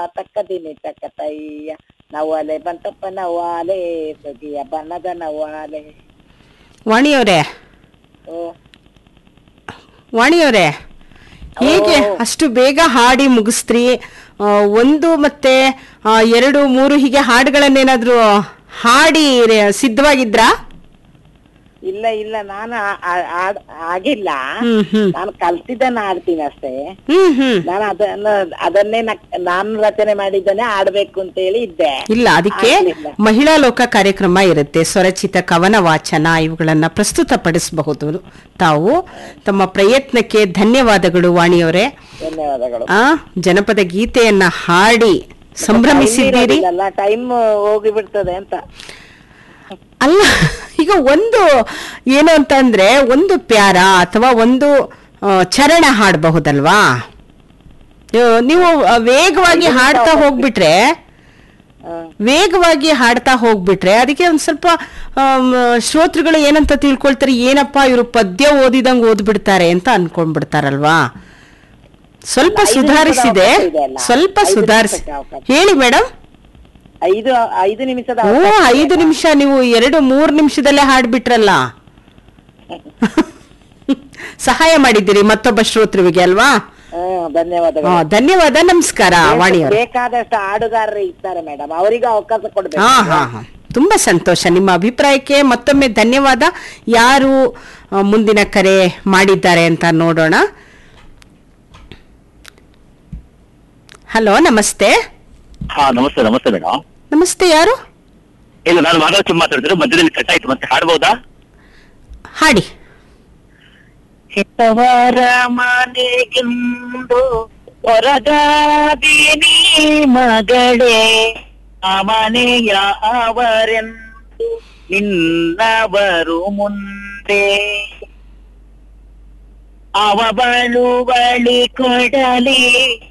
ತಕ್ಕ ದಿನಿ ತಕ್ಕ ತಯ್ಯ ನವ್ವಾಲೆ ಬಂತಪ್ಪ ನವ್ವಾಲೆ ಬಗೆಯ ಬಣ್ಣದ ನವ್ವಾಲೆ ವಾಣಿಯವರೇ ಓ ವಾಣಿಯವರೇ ಹೇಗೆ ಅಷ್ಟು ಬೇಗ ಹಾಡಿ ಮುಗಿಸ್ತ್ರಿ ಆ, ಒಂದು ಮತ್ತೆ ಆ, ಎರಡು ಮೂರು ಹೀಗೆ ಹಾಡುಗಳನ್ನೇನಾದ್ರೂ ಹಾಡಿ ರೇ- ಸಿದ್ಧವಾಗಿದ್ರಾ ಇಲ್ಲ ಇಲ್ಲ ನಾನು ಆ- ಆ- ಆಡ್- ಆಗಿಲ್ಲ ಹ್ಮ್ ಹ್ಮ್ ನಾನು ಕಲ್ತಿದ್ದನ್ನ ಆಡ್ತೀನಿ ಅಷ್ಟೇ ಹ್ಮ್ ಹ್ಮ್ ನಾನು ಅದನ್ನ ಅದನ್ನೇ ನಕ್- ನಾನು ರಚನೆ ಮಾಡಿದ್ದನ್ನೇ ಆಡ್ಬೇಕು ಅಂತ ಹೇಳಿ ಇದ್ದೆ ಇಲ್ಲ ಅದಕ್ಕೆ ಆಗ್ಲಿಲ್ಲ. ಮಹಿಳಾ ಲೋಕ ಕಾರ್ಯಕ್ರಮ ಇರುತ್ತೆ ಸ್ವರಚಿತ ಕವನ ವಾಚನ ಇವುಗಳನ್ನ ಪ್ರಸ್ತುತಪಡಿಸಬಹುದು ತಾವು ತಮ್ಮ ಪ್ರಯತ್ನಕ್ಕೆ ಧನ್ಯವಾದಗಳು ವಾಣಿಯವರೇ ಧನ್ಯವಾದಗಳು ಆ ಜನಪದ ಗೀತೆಯನ್ನ ಹಾಡಿ ಸಂಭ್ರಮಿಸಿದ್ದೀರಿ ಟೈಮ್ ಹೋಗಿ ಬಿಡ್ತದೆ ಅಂತ ಅಲ್ಲ ಈಗ ಒಂದು ಏನು ಅಂತಂದ್ರೆ ಒಂದು ಪ್ಯಾರ ಅಥವಾ ಒಂದು ಆ, ಚರಣ ಹಾಡಬಹುದಲ್ವಾ ನೀವು- ನೀವು ಆ, ವೇಗವಾಗಿ ಹಾಡ್ತಾ ಹೋಗ್ಬಿಟ್ರೆ ಹ. ವೇಗವಾಗಿ ಹಾಡ್ತಾ ಹೋಗ್ಬಿಟ್ರೆ ಅದಕ್ಕೆ ಒಂದ್ ಸ್ವಲ್ಪ ಆಮ್, ಶ್ರೋತೃಗಳು ಏನಂತ ತಿಳ್ಕೊಳ್ತಾರೆ ಏನಪ್ಪಾ ಇವರು ಪದ್ಯ ಓದಿದಂಗ್ ಓದ್ಬಿಡ್ತಾರೆ ಅಂತ ಅನ್ಕೊಂಡ್ಬಿಡ್ತಾರಲ್ವಾ ಸ್ವಲ್ಪ ಐದು ಸುಧಾರಿಸಿದೆ ನಿಮಿಷದ ಅವಕಾಶ ಇದೆ ಅಲ್ಲ? ಸ್ವಲ್ಪ ಐದು ಸುಧಾರಿಸಿ ನಿಮಿಷಕ್ಕೆ ಅವಕಾಶ. ಹೇಳಿ ಮೇಡಮ್ ಐದು ಐದು ನಿಮಿಷದ ಓ ಅವಕಾಶ ಇದೆ ಐದು ಅಲ್ಲ? ನಿಮಿಷ ನೀವು ಎರಡು ಮೂರು ನಿಮಿಷದಲ್ಲೇ ಹಾಡ್ಬಿಟ್ರಲ್ಲ ಸಹಾಯ ಮಾಡಿದ್ದೀರಿ ಮತ್ತೊಬ್ಬ ಶ್ರೋತೃವಿಗೆ ಅಲ್ವಾ ಹ್ಮ್ ಧನ್ಯವಾದಗಳು ಆ, ಧನ್ಯವಾದ ನಮಸ್ಕಾರ ವಾಣಿಯವರು ಬೇಕಾದಷ್ಟು ಹಾಡುಗಾರರು ಇರ್ತಾರೆ ಮೇಡಮ್ ಅವರಿಗೂ ಅವಕಾಶ ಕೊಡ್ಬೇಕು ಹಾ ಹಾ ಹಾ ತುಂಬಾ ಸಂತೋಷ ನಿಮ್ಮ ಅಭಿಪ್ರಾಯಕ್ಕೆ ಮತ್ತೊಮ್ಮೆ ಧನ್ಯವಾದ ಯಾರು ಆ, ಮುಂದಿನ ಕರೆ ಮಾಡಿದ್ದಾರೆ ಅಂತ ನೋಡೋಣ ಹಲೋ ನಮಸ್ತೆ ಹಾ ನಮಸ್ತೆ ನಮಸ್ತೆ ಮೇಡಮ್ ನಮಸ್ತೆ ಯಾರು ಇಲ್ಲ ನಾನು ಮಹಾಲಕ್ಷ್ಮಿ ಮಾತಾಡ್ತಿದ್ರೆ ಮಧ್ಯದಲ್ಲಿ ಕಟ್ ಆಯ್ತು ಮತ್ತೆ ಹಾಡ್ಬೋದಾ ಹಾಡಿ ಹೆತ್ತವರ ಮನೆಗೆಂದು ಹೊರಗಾದೀನಿ ಮಗಳೇ ಆ ಮನೆಯ ಅವರೆಂದು ನಿನ್ನವರು ಮುಂದೆ ಅವ ಬಳುವಳಿ ಕೊಡಲಿ